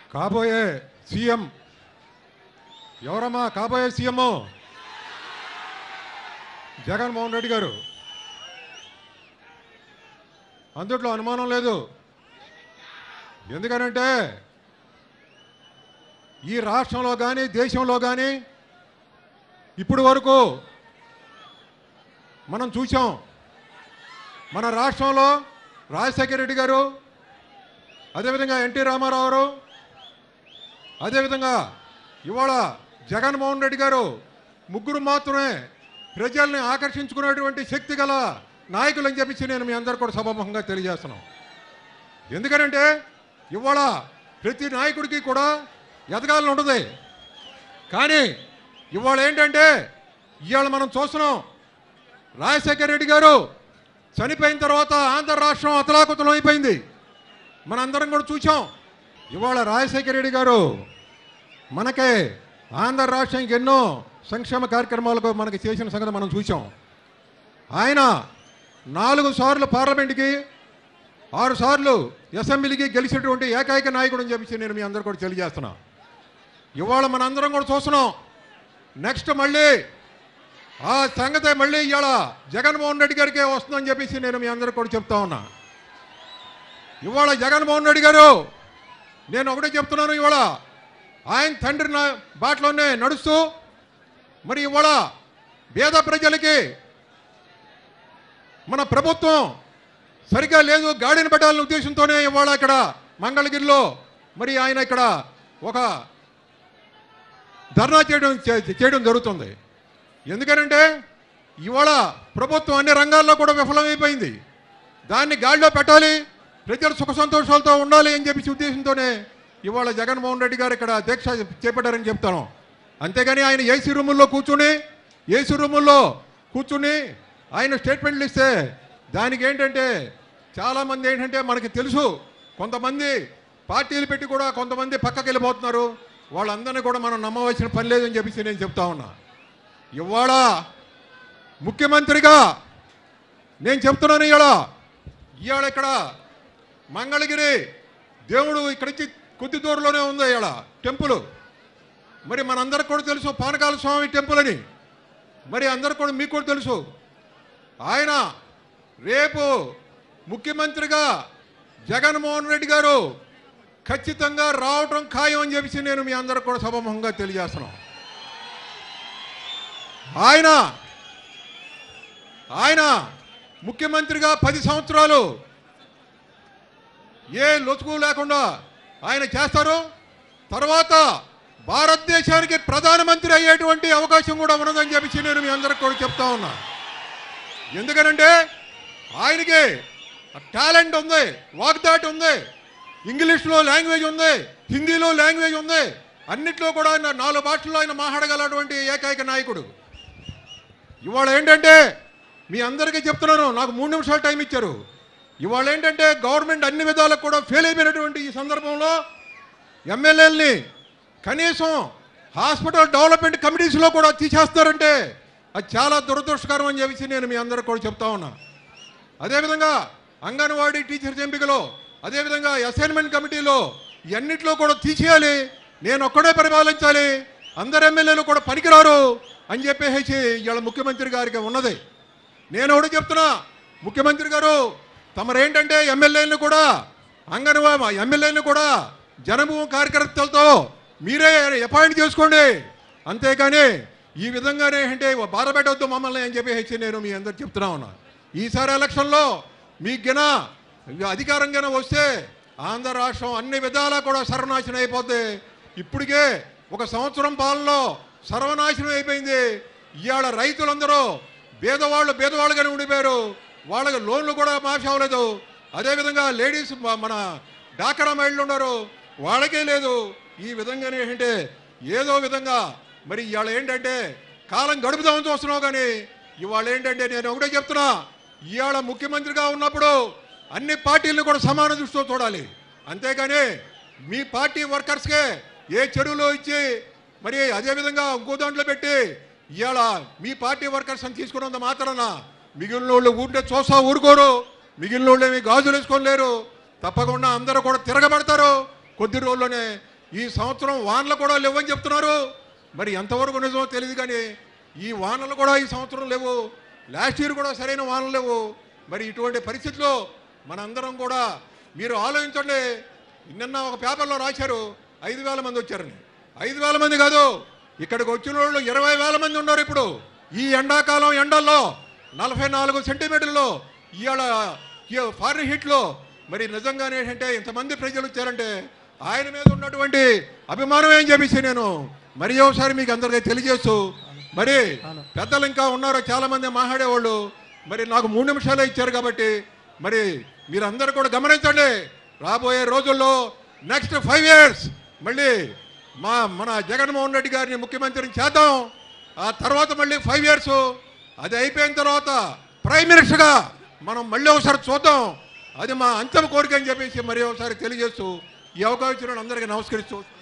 కాబోయే సీఎం ఎవరమ్మా కాబోయే సీఎం జగన్మోహన్ రెడ్డి గారు అందుట్లో అనుమానం లేదు ఎందుకనంటే ఈ రాష్ట్రంలో కానీ దేశంలో కానీ ఇప్పుడు వరకు మనం చూసాం మన రాష్ట్రంలో రాజశేఖర రెడ్డి గారు అదేవిధంగా ఎన్టీ రామారావు గారు అదేవిధంగా ఇవాళ జగన్మోహన్ రెడ్డి గారు ముగ్గురు మాత్రమే ప్రజల్ని ఆకర్షించుకునేటువంటి శక్తి గల నాయకులు అని చెప్పేసి నేను మీ అందరు కూడా సభాముఖంగా తెలియజేస్తున్నాను ఎందుకనంటే ఇవాళ ప్రతి నాయకుడికి కూడా ఎదగాలని ఉంటుంది కానీ ఇవాళ ఏంటంటే ఇవాళ మనం చూస్తున్నాం రాజశేఖర రెడ్డి గారు చనిపోయిన తర్వాత ఆంధ్ర రాష్ట్రం అతలాకుతలం అయిపోయింది మనందరం కూడా చూసాం ఇవాళ రాజశేఖర రెడ్డి గారు మనకే ఆంధ్ర రాష్ట్రానికి ఎన్నో సంక్షేమ కార్యక్రమాలకు మనకి చేసిన సంగతి మనం చూసాం ఆయన నాలుగు సార్లు పార్లమెంట్కి ఆరు సార్లు అసెంబ్లీకి గెలిచినటువంటి ఏకైక నాయకుడు అని చెప్పేసి నేను మీ అందరు కూడా తెలియజేస్తున్నా ఇవాళ మనందరం కూడా చూస్తున్నాం నెక్స్ట్ మళ్ళీ ఆ సంగతి మళ్ళీ ఇవాళ జగన్మోహన్ రెడ్డి గారికే వస్తుందని చెప్పేసి నేను మీ అందరికి కూడా చెప్తా ఉన్నా ఇవాళ జగన్మోహన్ రెడ్డి గారు నేను ఒకటే చెప్తున్నాను ఇవాళ ఆయన తండ్రి నా బాటలోనే నడుస్తూ మరి ఇవాళ పేద ప్రజలకి మన ప్రభుత్వం సరిగా లేదు గాడిని పెట్టాలనే ఉద్దేశంతోనే ఇవాళ ఇక్కడ మంగళగిరిలో మరి ఆయన ఇక్కడ ఒక ధర్నా చేయడం చే- చేయడం జరుగుతుంది ఎందుకనంటే ఇవాళ ప్రభుత్వం అన్ని రంగాల్లో కూడా విఫలమైపోయింది దాన్ని గాడిలో పెట్టాలి ప్రజలు సుఖ సంతోషాలతో ఉండాలి అని చెప్పి ఉద్దేశంతోనే ఇవాళ జగన్మోహన్ రెడ్డి గారు ఇక్కడ దీక్ష చేపట్టారని చెప్తాను అంతేగాని ఆయన ఏసీ రూముల్లో కూర్చుని ఏసీ రూముల్లో కూర్చుని ఆయన స్టేట్మెంట్లు ఇస్తే దానికి ఏంటంటే చాలామంది ఏంటంటే మనకి తెలుసు కొంతమంది పార్టీలు పెట్టి కూడా కొంతమంది పక్కకి వెళ్ళిపోతున్నారు వాళ్ళందరినీ కూడా మనం నమ్మవలసిన పని లేదని చెప్పేసి నేను చెప్తా ఉన్నా ఇవాళ ముఖ్యమంత్రిగా నేను చెప్తున్నాను ఇవాళ ఇవాళ ఇక్కడ మంగళగిరి దేవుడు ఇక్కడి నుంచి కొద్ది దూరంలోనే ఉంది ఇవాళ టెంపుల్ మరి మనందరికి కూడా తెలుసు పానకాల స్వామి టెంపుల్ అని మరి అందరికి కూడా మీకు కూడా తెలుసు ఆయన రేపు ముఖ్యమంత్రిగా జగన్మోహన్ రెడ్డి గారు ఖచ్చితంగా రావటం ఖాయం అని చెప్పేసి నేను మీ అందరికి కూడా సభముఖంగా తెలియజేస్తున్నాను ఆయన ఆయన ముఖ్యమంత్రిగా పది సంవత్సరాలు ఏ లొచుకు లేకుండా ఆయన చేస్తారు తర్వాత భారతదేశానికి ప్రధానమంత్రి అయ్యేటువంటి అవకాశం కూడా ఉన్నదని చెప్పేసి నేను మీ అందరికి కూడా చెప్తా ఉన్నా ఎందుకనంటే ఆయనకి టాలెంట్ ఉంది వాగ్దాటి ఉంది ఇంగ్లీష్లో లాంగ్వేజ్ ఉంది హిందీలో లాంగ్వేజ్ ఉంది అన్నిట్లో కూడా ఆయన నాలుగు భాషల్లో ఆయన మాట్లాడగలటువంటి ఏకైక నాయకుడు ఇవాళ ఏంటంటే మీ అందరికీ చెప్తున్నాను నాకు మూడు నిమిషాలు టైం ఇచ్చారు ఇవాళ ఏంటంటే గవర్నమెంట్ అన్ని విధాలకు కూడా ఫెయిల్ అయిపోయినటువంటి ఈ సందర్భంలో ఎమ్మెల్యేలని కనీసం హాస్పిటల్ డెవలప్మెంట్ కమిటీస్లో కూడా తీసేస్తారంటే అది చాలా దురదృష్టకరం అని చెప్పేసి నేను మీ అందరికి కూడా చెప్తా ఉన్నా అదేవిధంగా అంగన్వాడీ టీచర్స్ ఎంపికలో అదేవిధంగా అసైన్మెంట్ కమిటీలో ఇవన్నిట్లో కూడా తీసేయాలి నేను ఒక్కడే పరిపాలించాలి అందరు ఎమ్మెల్యేలు కూడా పనికిరారు అని చెప్పేసి ఇవాళ ముఖ్యమంత్రి గారికి ఉన్నది నేను ఒకటి చెప్తున్నా ముఖ్యమంత్రి గారు తమరేంటంటే ఎమ్మెల్యేలను కూడా అంగన్వా ఎమ్మెల్యేలను కూడా జనభూమి కార్యకర్తలతో మీరే అపాయింట్ చేసుకోండి అంతేకాని ఈ విధంగానే అంటే బాధపెట్టవద్దు మమ్మల్ని అని చెప్పేసి నేను మీ అందరు చెప్తున్నా ఉన్నా ఈసారి ఎలక్షన్లో మీ గిన అధికారం గిన వస్తే ఆంధ్ర రాష్ట్రం అన్ని విధాలా కూడా సర్వనాశనం అయిపోద్ది ఇప్పటికే ఒక సంవత్సరం పాలనలో సర్వనాశనం అయిపోయింది ఇవాళ రైతులందరూ పేదవాళ్ళు పేదవాళ్ళుగానే ఉండిపోయారు వాళ్ళకి లోన్లు కూడా మాఫీ అవ్వలేదు అదేవిధంగా లేడీస్ మ- మన డాకరా మహిళలు ఉన్నారు వాళ్ళకే లేదు ఈ విధంగానే ఏంటంటే ఏదో విధంగా మరి ఇవాళ ఏంటంటే కాలం గడుపుదామని చూస్తున్నావు కానీ ఇవాళ ఏంటంటే నేను ఒకటే చెప్తున్నా ఇవాళ ముఖ్యమంత్రిగా ఉన్నప్పుడు అన్ని పార్టీలను కూడా సమాన దృష్టితో చూడాలి అంతేగాని మీ పార్టీ వర్కర్స్కే ఏ చెరువులో ఇచ్చి మరి అదేవిధంగా ఇంకో దాంట్లో పెట్టి ఇవాళ మీ పార్టీ వర్కర్స్ అని తీసుకున్నంత మాత్రాన మిగిలిన వాళ్ళు ఊరికే చూసా ఊరుకోరు మిగిలిన వాళ్ళు ఏమి గాజులు వేసుకోలేరు తప్పకుండా అందరూ కూడా తిరగబడతారు కొద్ది రోజుల్లోనే ఈ సంవత్సరం వానలు కూడా లేవని చెప్తున్నారు మరి ఎంతవరకు నిజమో తెలియదు కానీ ఈ వానలు కూడా ఈ సంవత్సరం లేవు లాస్ట్ ఇయర్ కూడా సరైన వానలు లేవు మరి ఇటువంటి పరిస్థితిలో మనందరం కూడా మీరు ఆలోచించండి నిన్న ఒక పేపర్లో రాశారు ఐదు వేల మంది వచ్చారని ఐదు వేల మంది కాదు ఇక్కడికి వచ్చిన వాళ్ళు ఇరవై వేల మంది ఉన్నారు ఇప్పుడు ఈ ఎండాకాలం ఎండల్లో నలభై నాలుగు సెంటీమీటర్లో ఇవాళ ఈ ఫారెన్ హీట్లో మరి నిజంగానే ఏంటంటే ఇంతమంది ప్రజలు వచ్చారంటే ఆయన మీద ఉన్నటువంటి అభిమానం ఏం చెప్పేసి నేను మరి ఒకసారి మీకు అందరికీ తెలియజేస్తూ మరి పెద్దలు ఇంకా ఉన్నారు చాలా మంది మాట్లాడేవాళ్ళు మరి నాకు మూడు నిమిషాలే ఇచ్చారు కాబట్టి మరి మీరందరూ కూడా గమనించండి రాబోయే రోజుల్లో నెక్స్ట్ ఫైవ్ ఇయర్స్ మళ్ళీ మా మన జగన్మోహన్ రెడ్డి గారిని ముఖ్యమంత్రిని చేద్దాం ఆ తర్వాత మళ్ళీ ఫైవ్ ఇయర్స్ అది అయిపోయిన తర్వాత ప్రైమ్ మినిస్టర్గా మనం మళ్ళీ ఒకసారి చూద్దాం అది మా అంతిమ కోరిక అని చెప్పేసి మరి ఒకసారి తెలియజేస్తూ ఈ అవకాశం ఇచ్చిన అందరికీ నమస్కరిస్తూ